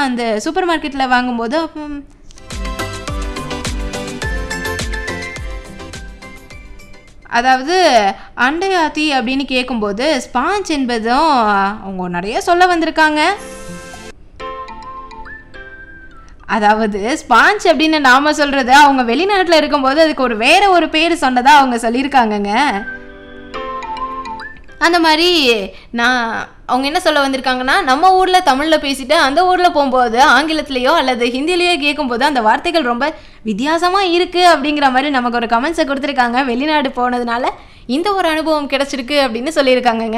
அந்த சூப்பர் மார்க்கெட்டில் வாங்கும்போது அப்போ அதாவது அண்டையாத்தி அப்படின்னு கேட்கும்போது ஸ்பாஞ்ச் என்பதும் அவங்க நிறைய சொல்ல வந்திருக்காங்க அதாவது ஸ்பாஞ்ச் அப்படின்னு நாம சொல்றது அவங்க வெளிநாட்டில் இருக்கும்போது அதுக்கு ஒரு வேற ஒரு பேர் சொன்னதா அவங்க சொல்லியிருக்காங்கங்க அந்த மாதிரி நான் அவங்க என்ன சொல்ல வந்திருக்காங்கன்னா நம்ம ஊரில் தமிழில் பேசிட்டு அந்த ஊரில் போகும்போது ஆங்கிலத்திலேயோ அல்லது ஹிந்திலேயோ கேட்கும்போது அந்த வார்த்தைகள் ரொம்ப வித்தியாசமாக இருக்குது அப்படிங்கிற மாதிரி நமக்கு ஒரு கமெண்ட்ஸை கொடுத்துருக்காங்க வெளிநாடு போனதுனால இந்த ஒரு அனுபவம் கிடச்சிருக்கு அப்படின்னு சொல்லியிருக்காங்கங்க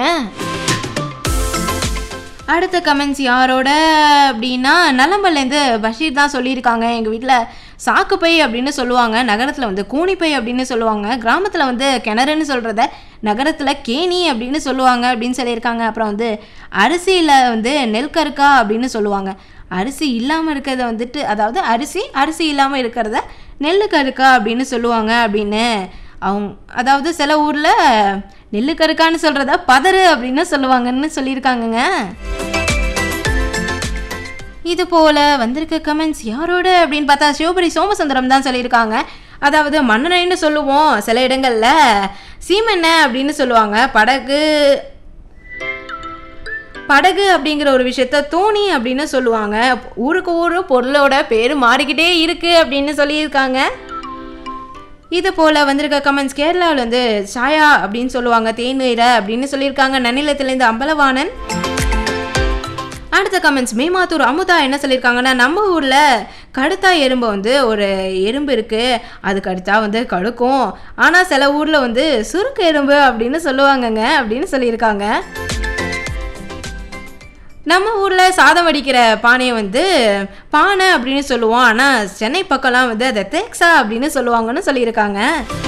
அடுத்த கமெண்ட்ஸ் யாரோட அப்படின்னா நலம்பல்லேருந்து பஷீர் தான் சொல்லியிருக்காங்க எங்கள் வீட்டில் சாக்குப்பை அப்படின்னு சொல்லுவாங்க நகரத்தில் வந்து கூனிப்பை அப்படின்னு சொல்லுவாங்க கிராமத்தில் வந்து கிணறுன்னு சொல்கிறத நகரத்தில் கேணி அப்படின்னு சொல்லுவாங்க அப்படின்னு சொல்லியிருக்காங்க அப்புறம் வந்து அரிசியில் வந்து நெல் கருக்கா அப்படின்னு சொல்லுவாங்க அரிசி இல்லாமல் இருக்கிறத வந்துட்டு அதாவது அரிசி அரிசி இல்லாமல் இருக்கிறத நெல் கருக்கா அப்படின்னு சொல்லுவாங்க அப்படின்னு அவங்க அதாவது சில ஊரில் நெல்லு கருக்கான்னு சொல்கிறத பதறு அப்படின்னு சொல்லுவாங்கன்னு சொல்லியிருக்காங்கங்க இது போல் வந்திருக்க கமெண்ட்ஸ் யாரோட அப்படின்னு பார்த்தா சிவபுரி சோமசுந்தரம் தான் சொல்லியிருக்காங்க அதாவது மண்ணெண்ணெய்னு சொல்லுவோம் சில இடங்களில் சீமெண்ணெய் அப்படின்னு சொல்லுவாங்க படகு படகு அப்படிங்கிற ஒரு விஷயத்த தோணி அப்படின்னு சொல்லுவாங்க ஊருக்கு ஊர் பொருளோட பேர் மாறிக்கிட்டே இருக்கு அப்படின்னு சொல்லியிருக்காங்க இது போல் வந்திருக்க கமெண்ட்ஸ் கேரளாவில் வந்து சாயா அப்படின்னு சொல்லுவாங்க தேநீரை அப்படின்னு சொல்லியிருக்காங்க நன்னிலத்திலேருந்து அம்பலவாணன் அடுத்த கமெண்ட்ஸ் மேமாத்தூர் அமுதா என்ன சொல்லியிருக்காங்கன்னா நம்ம ஊரில் கடுத்தா எறும்பு வந்து ஒரு எறும்பு இருக்குது அது கடுத்தா வந்து கடுக்கும் ஆனால் சில ஊரில் வந்து சுருக்கு எறும்பு அப்படின்னு சொல்லுவாங்கங்க அப்படின்னு சொல்லியிருக்காங்க நம்ம ஊரில் சாதம் வடிக்கிற பானையை வந்து பானை அப்படின்னு சொல்லுவோம் ஆனால் சென்னை பக்கம்லாம் வந்து அதை தேக்ஸா அப்படின்னு சொல்லுவாங்கன்னு சொல்லியிருக்காங்க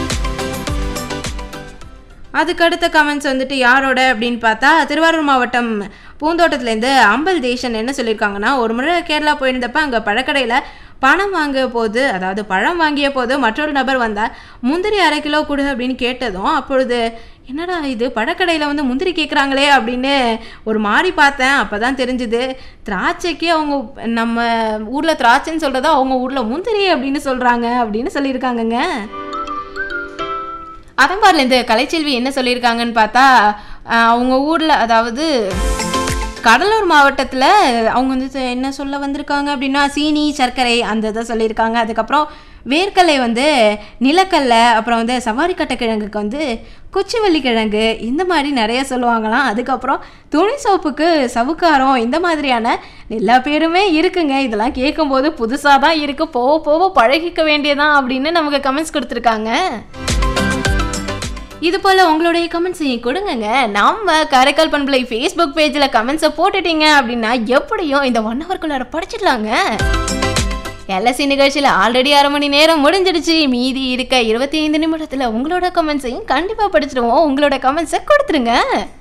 அதுக்கு அடுத்த கமெண்ட்ஸ் வந்துட்டு யாரோட அப்படின்னு பார்த்தா திருவாரூர் மாவட்டம் பூந்தோட்டத்துலேருந்து அம்பல் தேசன் என்ன சொல்லியிருக்காங்கன்னா ஒரு முறை கேரளா போயிருந்தப்ப அங்கே பழக்கடையில் பணம் வாங்கிய போது அதாவது பழம் வாங்கிய போது மற்றொரு நபர் வந்தார் முந்திரி அரை கிலோ கொடு அப்படின்னு கேட்டதும் அப்பொழுது என்னடா இது பழக்கடையில் வந்து முந்திரி கேட்குறாங்களே அப்படின்னு ஒரு மாதிரி பார்த்தேன் அப்போ தான் தெரிஞ்சுது திராட்சைக்கு அவங்க நம்ம ஊரில் திராட்சைன்னு சொல்கிறதா அவங்க ஊரில் முந்திரி அப்படின்னு சொல்கிறாங்க அப்படின்னு சொல்லியிருக்காங்கங்க அதம்பார்லேருந்து கலைச்செல்வி என்ன சொல்லியிருக்காங்கன்னு பார்த்தா ஆஹ் அவங்க ஊரில் அதாவது கடலூர் மாவட்டத்தில் அவங்க வந்து என்ன சொல்ல வந்திருக்காங்க அப்படின்னா சீனி சர்க்கரை அந்த இதை சொல்லியிருக்காங்க அதுக்கப்புறம் வேர்க்கடலை வந்து நிலக்கடலை அப்புறம் வந்து சவாரிக்கட்டை கிழங்குக்கு வந்து குச்சிவள்ளி கிழங்கு இந்த மாதிரி நிறைய சொல்லுவாங்களாம் அதுக்கப்புறம் துணி சோப்புக்கு சவுக்காரம் இந்த மாதிரியான எல்லா பேருமே இருக்குங்க இதெல்லாம் கேட்கும்போது புதுசாக தான் இருக்குது போக போக பழகிக்க வேண்டியதான் அப்படின்னு நமக்கு கமெண்ட்ஸ் கொடுத்துருக்காங்க இது போல் உங்களுடைய கமெண்ட்ஸையும் கொடுங்கங்க நம்ம காரைக்கால் பண்பலை ஃபேஸ்புக் பேஜில் கமெண்ட்ஸை போட்டுட்டீங்க அப்படின்னா எப்படியும் இந்த ஒன் ஹவர்க்குள்ளார படிச்சிடலாங்க எல்எஸ்சி நிகழ்ச்சியில் ஆல்ரெடி அரை மணி நேரம் முடிஞ்சிடுச்சு மீதி இருக்க இருபத்தி ஐந்து நிமிடத்தில் உங்களோட கமெண்ட்ஸையும் கண்டிப்பாக படிச்சிடுவோம் உங்களோட கமெண்ட்ஸை கொடுத்துருங்க